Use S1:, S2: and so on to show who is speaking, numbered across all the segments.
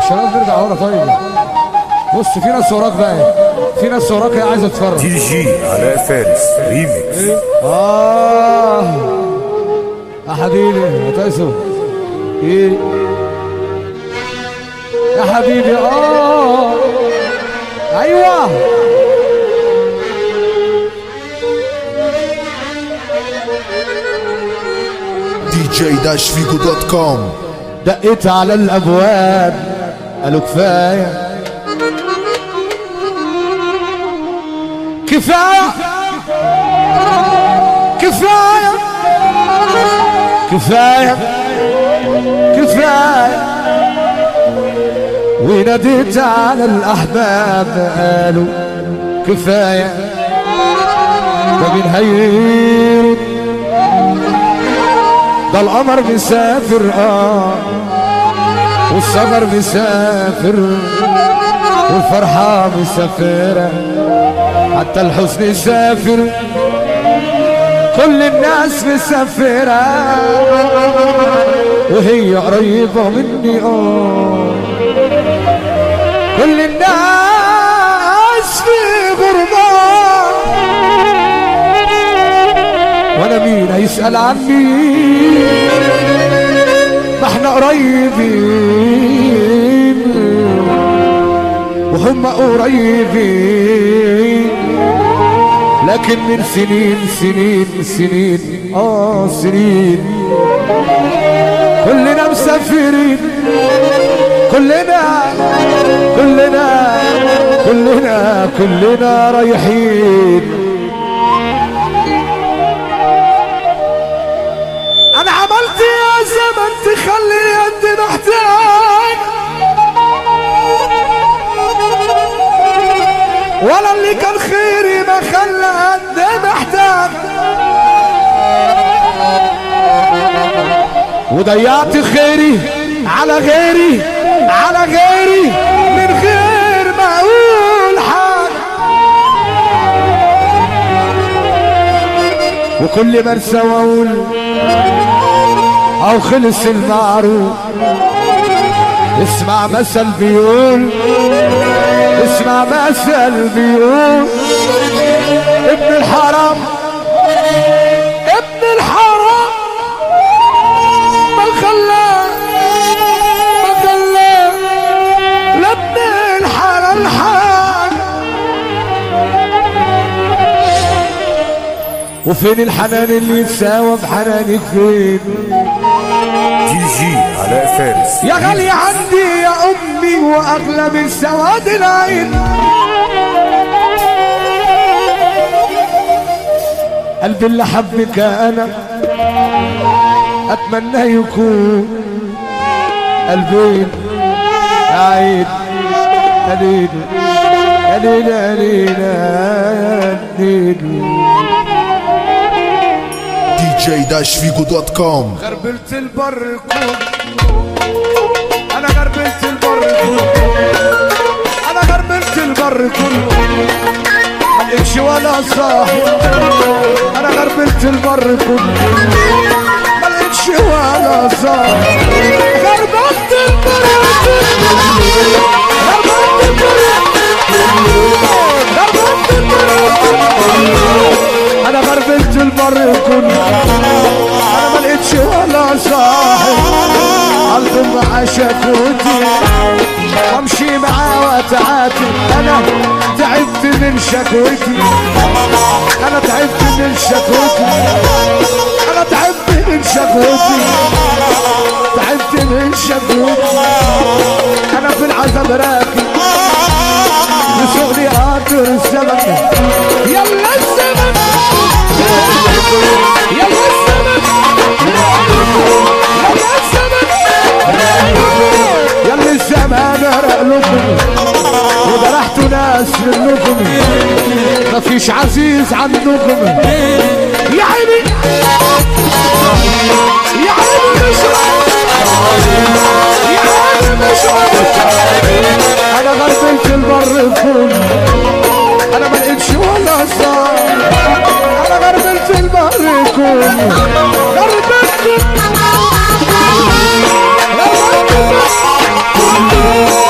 S1: الشباب نرجع ورا طيب بص في ناس وراك بقى في ناس وراك عايزه تتفرج
S2: دي جي علاء فارس ريميكس
S1: آه يا حبيبي يا تايسو إيه يا حبيبي آه أيوه
S3: دي جي داش فيجو دوت كوم
S1: دقيت على الابواب قالوا كفايه كفايه كفايه كفايه كفايه وناديت على الاحباب قالوا كفايه ده مين هيرد ده القمر مسافر اه والسمر مسافر والفرحة مسافرة حتى الحزن يسافر كل الناس مسافرة وهي قريبة مني اه كل الناس في غربة وانا مين هيسأل عني ما احنا قريبين وهم قريبين لكن من سنين سنين سنين اه سنين كلنا مسافرين كلنا كلنا كلنا كلنا رايحين انا عملت يا زمن تخلي انت محتاج ولا اللي كان خيري ما خلى قد محتاج وضيعت خيري على غيري على غيري من غير ما اقول حاجه وكل مرسى واقول او خلص المعروف اسمع مثل بيقول اسمع مثل بيقول ابن الحرام ابن الحرام ما خلى ما خلى لابن الحلال حاجه وفين الحنان اللي يتساوى بحنانك فين
S2: دي جي علاء فارس
S1: يا غالية عندي يا أمي وأغلى من سواد العين قلبي اللي حبك أنا أتمنى يكون قلبين يا عين يا ليل يا ليل يا ليل يا ليل
S3: دي جي داش فيجو دوت كوم
S1: غربلت البر كله انا غربلت البر كله انا غربلت البر كله ما لقيتش ولا صاحب انا غربلت البر كله ما لقيتش ولا صاحب غربلت البر كله غربلت البر غربلت البر انا غربلت البر كله انا ما لقيتش ولا صاحب قلبي مع شكوتي وامشي معاه واتعاتب انا تعبت من شكوتي انا تعبت من شكوتي انا تعبت من شكوتي تعبت من شكوتي انا في العذاب راكب وشغلي قادر الزمن يلا الزمن يلا الزمن يلا الزمن يلا الزمان رق لكم وجرحتوا ناس منكم مفيش عزيز عنكم يا عيني يا عيني مش يا عيني مش انا غربلت البر كله انا ما لقيتش ولا صار انا غربلت البر كله غربلت غربلت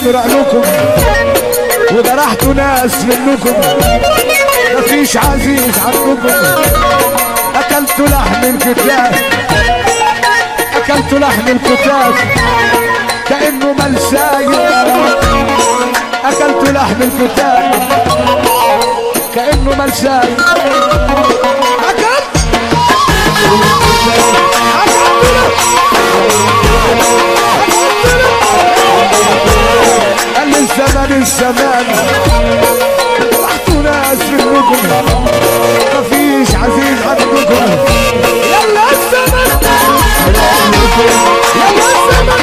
S1: بأمر عقلكم وجرحتوا ناس منكم مفيش عزيز عندكم أكلتوا لحم الكتاب أكلتوا لحم الكتاب كأنه ملسايم أكلتوا لحم الكتاب كأنه ملسايم أكلت قال لي الزمن الزمان رحتوا ناس منكم مفيش عزيز عندكم يلا الزمن يلا الزمن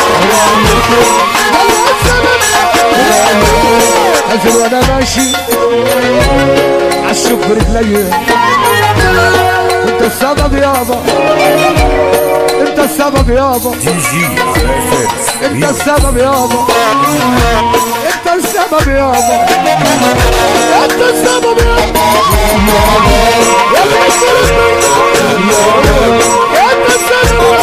S1: يلا الزمن أزل وانا ماشي عالشوك برجلي انت السبب يابا انت السبب يابا
S2: دي جي علاء فارس
S1: انت
S2: ريميكس
S1: السبب يابا انت السبب يابا انت السبب يابا يلا انت السبب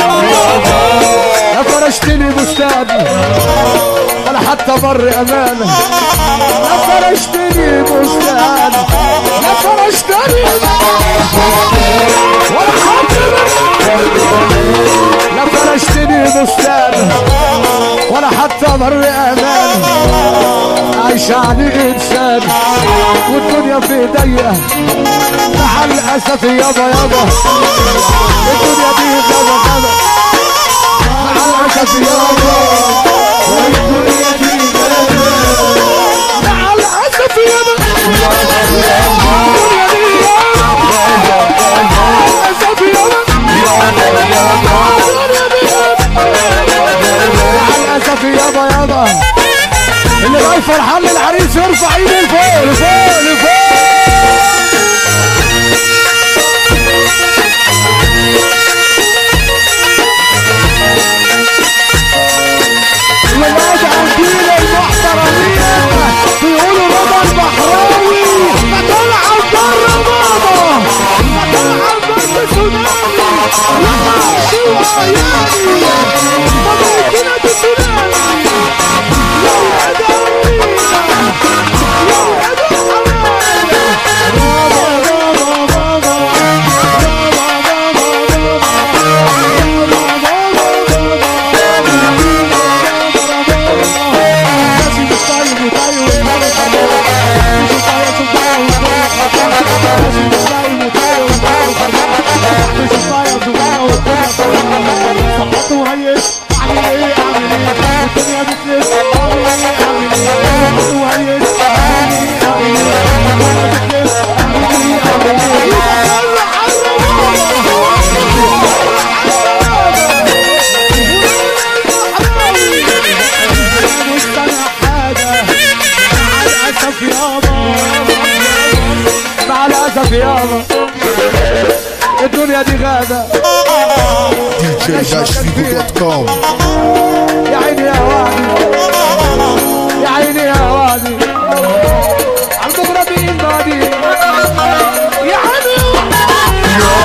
S1: يا فرشتني بستاني ولا حتى بر امانه يا فرشتني بستاني يا فرشتني ولا حتى لا فرشتني بستان ولا حتى بر امان عايش علي انسان والدنيا في ايديا مع الاسف يابا يابا الدنيا دي غابة غابة مع الاسف يابا والدنيا دي غابة مع الاسف يابا الدنيا دي غابة مع الاسف يابا للاسف يابا يابا اللي جاي فرحان للعريس يرفع ايده لفوق لفوق لفوق ولاد عندين المحترمين بيقولوا بابا البحراوي ما طلع بره بابا ما طلع بره سوداني لما شو عيالي ما بيجينا بسوداني يا ولاد عمينا يا ولاد الحلال بابا بابا بابا مع الاسف يابا الدنيا دي غابه
S3: dj-figo.com
S1: يا عيني يا وادي يا عيني يا وادي المغربين بادي يا عيني يا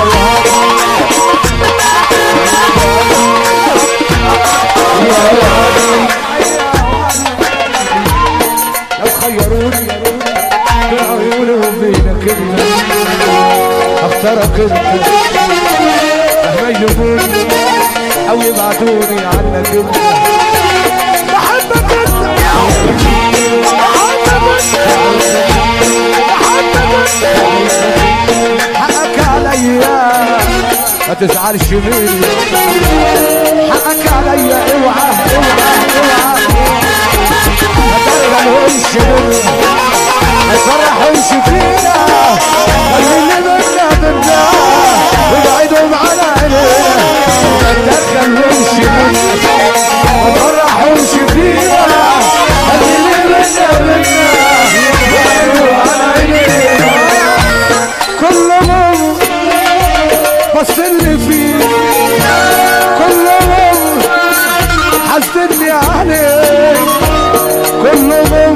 S1: لو خيروني بين عيونهم بينك انت اختارك انت مهما يجيبوني او يبعدوني عنك انت بحبك انت بحبك انت بحبك انت حقك عليا ما تزعلش مني حقك عليا اوعى اوعى اوعى ما ترغبهمش مني ما تفرحهمش فينا خلي اللي بينا بينا وابعدهم على عينينا ما تدخلهمش مني ما تفرحهمش فينا خلي اللي بينا بينا وابعدهم على عينينا كلهم بص اللي فيه كلهم حسدني عليك كلهم